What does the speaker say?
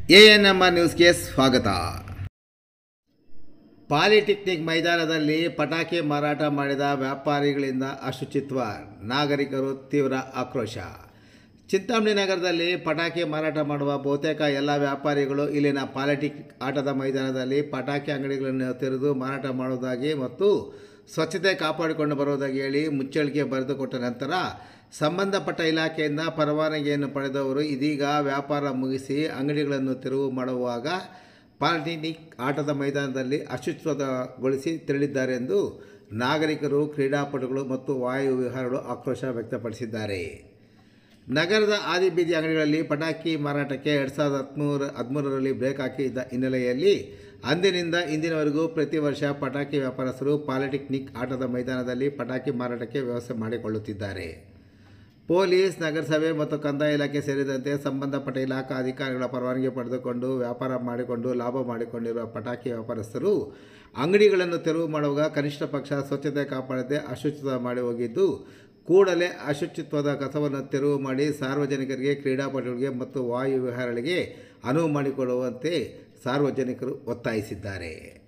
A N M R ನ್ಯೂಸ್ಗೆ ಸ್ವಾಗತ polytechnic ಮೈದಾನದಲ್ಲಿ ಪಟಾಕಿ ಮಾರಾಟ ಮಾಡಿದ ವ್ಯಾಪಾರಿಗಳಿಂದ ಅಶುಚಿತ್ವ ನಾಗರಿಕರು ತೀವ್ರ ಆಕ್ರೋಶ ಚಿಂತಾಮಣಿ ನಗರದಲ್ಲಿ ಪಟಾಕಿ ಮಾರಾಟ ಮಾಡುವ ಬಹುತೇಕ ಎಲ್ಲ ವ್ಯಾಪಾರಿಗಳು ಇಲ್ಲಿನ ಪಾಲಿಟಿಕ್ ಆಟದ ಮೈದಾನದಲ್ಲಿ ಪಟಾಕಿ ಅಂಗಡಿಗಳನ್ನು ತೆರೆದು ಮಾರಾಟ ಮಾಡುವುದಾಗಿ ಮತ್ತು ಸ್ವಚ್ಛತೆ ಕಾಪಾಡಿಕೊಂಡು ಬರುವುದಾಗಿ ಹೇಳಿ ಮುಚ್ಚಳಿಕೆ ಬರೆದುಕೊಟ್ಟ ನಂತರ ಸಂಬಂಧಪಟ್ಟ ಇಲಾಖೆಯಿಂದ ಪರವಾನಗಿಯನ್ನು ಪಡೆದವರು ಇದೀಗ ವ್ಯಾಪಾರ ಮುಗಿಸಿ ಅಂಗಡಿಗಳನ್ನು ತೆರವು ಮಾಡುವಾಗ ಪಾಲಿಟೆಕ್ನಿಕ್ ಆಟದ ಮೈದಾನದಲ್ಲಿ ಅಶುಚಿತ್ವಗೊಳಿಸಿ ತೆರಳಿದ್ದಾರೆ ಎಂದು ನಾಗರಿಕರು ಕ್ರೀಡಾಪಟುಗಳು ಮತ್ತು ವಾಯು ವಿಹಾರಗಳು ಆಕ್ರೋಶ ವ್ಯಕ್ತಪಡಿಸಿದ್ದಾರೆ ನಗರದ ಆದಿಬೀದಿ ಅಂಗಡಿಗಳಲ್ಲಿ ಪಟಾಕಿ ಮಾರಾಟಕ್ಕೆ ಎರಡು ಸಾವಿರದ ಹದಿಮೂರು ಹದಿಮೂರರಲ್ಲಿ ಬ್ರೇಕ್ ಹಾಕಿದ್ದ ಹಿನ್ನೆಲೆಯಲ್ಲಿ ಅಂದಿನಿಂದ ಇಂದಿನವರೆಗೂ ಪ್ರತಿ ವರ್ಷ ಪಟಾಕಿ ವ್ಯಾಪಾರಸ್ಥರು ಪಾಲಿಟೆಕ್ನಿಕ್ ಆಟದ ಮೈದಾನದಲ್ಲಿ ಪಟಾಕಿ ಮಾರಾಟಕ್ಕೆ ವ್ಯವಸ್ಥೆ ಮಾಡಿಕೊಳ್ಳುತ್ತಿದ್ದಾರೆ ಪೊಲೀಸ್ ನಗರಸಭೆ ಮತ್ತು ಕಂದಾಯ ಇಲಾಖೆ ಸೇರಿದಂತೆ ಸಂಬಂಧಪಟ್ಟ ಇಲಾಖಾ ಅಧಿಕಾರಿಗಳ ಪರವಾನಗಿ ಪಡೆದುಕೊಂಡು ವ್ಯಾಪಾರ ಮಾಡಿಕೊಂಡು ಲಾಭ ಮಾಡಿಕೊಂಡಿರುವ ಪಟಾಕಿ ವ್ಯಾಪಾರಸ್ಥರು ಅಂಗಡಿಗಳನ್ನು ತೆರವು ಮಾಡುವಾಗ ಕನಿಷ್ಠ ಪಕ್ಷ ಸ್ವಚ್ಛತೆ ಕಾಪಾಡದೆ ಅಶುಚಿತ್ವ ಮಾಡಿ ಹೋಗಿದ್ದು ಕೂಡಲೇ ಅಶುಚಿತ್ವದ ಕಸವನ್ನು ತೆರವು ಮಾಡಿ ಸಾರ್ವಜನಿಕರಿಗೆ ಕ್ರೀಡಾಪಟುಗಳಿಗೆ ಮತ್ತು ವಾಯು ವಿಹಾರಗಳಿಗೆ ಅನುವು ಮಾಡಿಕೊಡುವಂತೆ ಸಾರ್ವಜನಿಕರು ಒತ್ತಾಯಿಸಿದ್ದಾರೆ